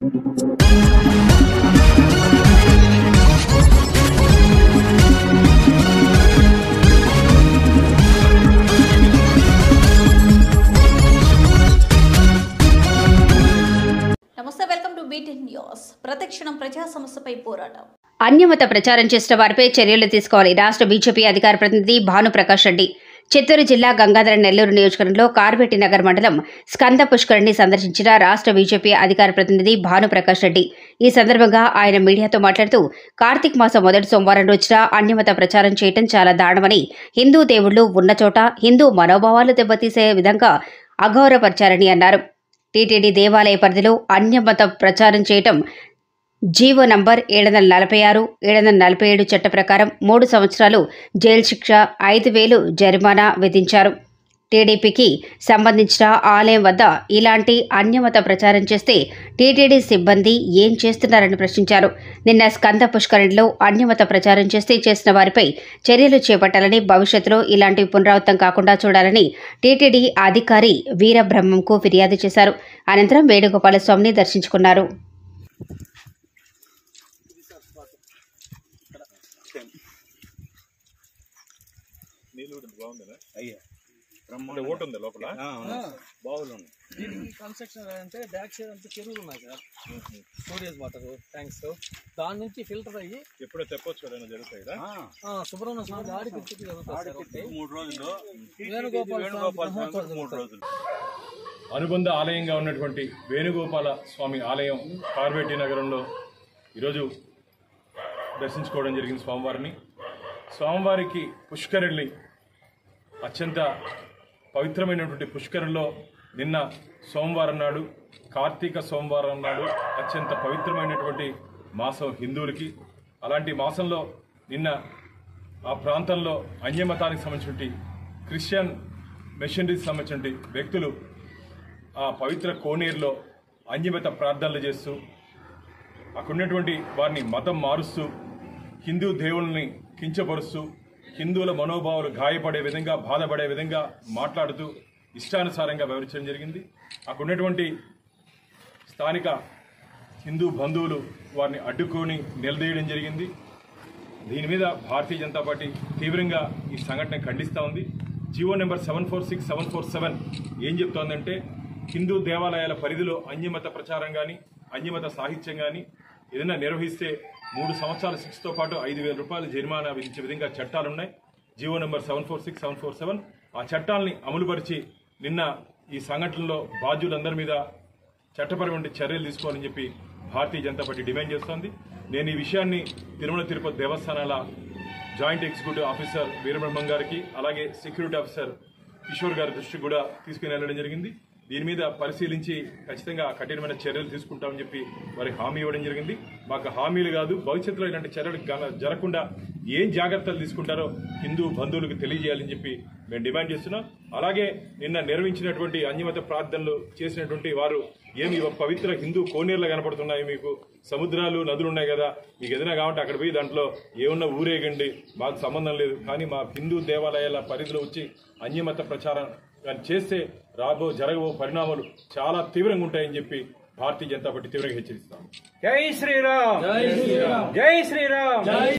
నమస్తే welcome to beaten news ప్రతిక్షణం ప్రజా సమస్యపై పోరాటం అన్యమత ప్రచారం చేసిన వారిపై చర్యలు తీసుకోవాలి రాష్ట్ర బీజేపీ అధికార ప్రతినిధి భానుప్రకాష్ రెడ్డి చిత్తూరు జిల్లా గంగాధర నెల్లూరు నియోజకవర్గంలో కార్బెట్టి నగర్ మండలం స్కంద పుష్కరిణి సందర్శించిన రాష్ట్ర బీజేపీ అధికార ప్రతినిధి భానుప్రకాష్ రెడ్డి ఈ సందర్భంగా ఆయన మీడియాతో మాట్లాడుతూ కార్తీక్ మాసం మొదటి సోమవారం రోజున అన్యమత ప్రచారం చేయటం చాలా దారుణమని హిందూ దేవుళ్లు ఉన్న చోట హిందూ మనోభావాలు దెబ్బతీసే విధంగా అగౌరవపరిచారని అన్నారు టీటీడీ దేవాలయ పరిధిలో అన్యమత ప్రచారం చేయటం జీవో నంబర్ ఏడు వందల నలభై ఆరు ఏడు వందల నలభై ఏడు చట్ట ప్రకారం మూడు సంవత్సరాలు జైలు శిక్ష ఐదు వేలు జరిమానా విధించారు టీడీపీకి సంబంధించిన ఆలయం వద్ద ఇలాంటి అన్యమత ప్రచారం చేస్తే టీటీడీ సిబ్బంది ఏం చేస్తున్నారని ప్రశ్నించారు నిన్న స్కంద పుష్కరిణిలో అన్యమత ప్రచారం చేస్తే చేసిన వారిపై చర్యలు చేపట్టాలని భవిష్యత్తులో ఇలాంటివి పునరావృతం కాకుండా చూడాలని టీటీడీ అధికారి వీరబ్రహ్మంకు ఫిర్యాదు చేశారు అనంతరం వేణుగోపాలస్వామిని దర్శించుకున్నారు నీళ్ళు కూడా బాగుందా అయ్యా అంటే ఓటు ఉంది లోపల బావులు ఉన్నాయి దీనికి కన్స్ట్రక్షన్ అంటే బ్యాక్ సైడ్ అంతా చెరువులు ఉన్నాయి సార్ స్టోరేజ్ వాటర్ ట్యాంక్స్ దాని నుంచి ఫిల్టర్ అయ్యి ఎప్పుడో తెప్పొచ్చు జరుగుతాయి కదా ఆ, సుబ్రహ్మణ్య స్వామి దాడి పిచ్చికి జరుగుతుంది సార్ ఒకటి. మూడు రోజులు వేణుగోపాల వేణుగోపాల స్వామి స్వామికి మూడు రోజులు అనుబంధ ఆలయంగా ఉన్నటువంటి వేణుగోపాల స్వామి ఆలయం కార్వేటి నగరంలో ఈరోజు దర్శించుకోవడం జరిగింది స్వామివారిని స్వామివారికి పుష్కరిణి అత్యంత పవిత్రమైనటువంటి పుష్కరంలో నిన్న సోమవారం నాడు కార్తీక సోమవారం నాడు అత్యంత పవిత్రమైనటువంటి మాసం హిందువులకి అలాంటి మాసంలో నిన్న ఆ ప్రాంతంలో అన్యమతానికి సంబంధించినటువంటి క్రిస్టియన్ మిషనరీకి సంబంధించిన వ్యక్తులు ఆ పవిత్ర కోనేరులో అన్యమత ప్రార్థనలు చేస్తూ అక్కడ ఉన్నటువంటి వారిని మతం మారుస్తూ హిందూ దేవుళ్ళని కించపరుస్తూ హిందువుల మనోభావాలు గాయపడే విధంగా బాధపడే విధంగా మాట్లాడుతూ ఇష్టానుసారంగా వివరించడం జరిగింది అక్కడ ఉన్నటువంటి స్థానిక హిందూ బంధువులు వారిని అడ్డుకొని నిలదీయడం జరిగింది దీని మీద భారతీయ జనతా పార్టీ తీవ్రంగా ఈ సంఘటన ఖండిస్తూ ఉంది Jio number seven four six seven four seven ఏం చెప్తోందంటే హిందూ దేవాలయాల పరిధిలో అన్యమత ప్రచారం కానీ అన్యమత సాహిత్యం కానీ ఏదైనా నిర్వహిస్తే మూడు సంవత్సరాల శిక్షతో పాటు ఐదు వేల రూపాయల జరిమానా విధించే విధంగా చట్టాలున్నాయి Jio number seven four six seven four seven ఆ చట్టాలని అమలుపరిచి నిన్న ఈ సంఘటనలో బాధ్యులందరి మీద చట్టపరమైన చర్యలు తీసుకోవాలని చెప్పి భారతీయ జనతా పార్టీ డిమాండ్ చేస్తోంది నేను ఈ విషయాన్ని తిరుమల తిరుపతి దేవస్థానాల జాయింట్ ఎగ్జిక్యూటివ్ ఆఫీసర్ వీరబ్రహ్మం గారికి అలాగే సెక్యూరిటీ ఆఫీసర్ కిషోర్ గారి దృష్టికి కూడా తీసుకుని వెళ్ళడం జరిగింది దీని మీద పరిశీలించి ఖచ్చితంగా కఠినమైన చర్యలు తీసుకుంటామని చెప్పి వారికి హామీ ఇవ్వడం జరిగింది మాకు హామీలు కాదు భవిష్యత్తులో ఇలాంటి చర్యలు గన- జరగకుండా ఏం జాగ్రత్తలు తీసుకుంటారో హిందూ బంధువులకు తెలియజేయాలని చెప్పి మేము డిమాండ్ చేస్తున్నాం అలాగే నిన్న నిర్వహించినటువంటి అన్యమత ప్రార్థనలు చేసినటువంటి వారు ఏమి ఇవ పవిత్ర హిందూ కోనేర్లు కనపడుతున్నాయి మీకు సముద్రాలు నదులు ఉన్నాయి కదా మీకు ఏదైనా కావాలంటే అక్కడ పోయి దాంట్లో ఏమన్నా ఊరేగండి మాకు సంబంధం లేదు కానీ మా హిందూ దేవాలయాల పరిధిలో వచ్చి అన్యమత ప్రచారం కానీ చేస్తే రాబో జరగబో పరిణామాలు చాలా తీవ్రంగా ఉంటాయని చెప్పి భారతీయ జనతా పార్టీ తీవ్రంగా హెచ్చరిస్తాం జై శ్రీరామ్ జై శ్రీరామ్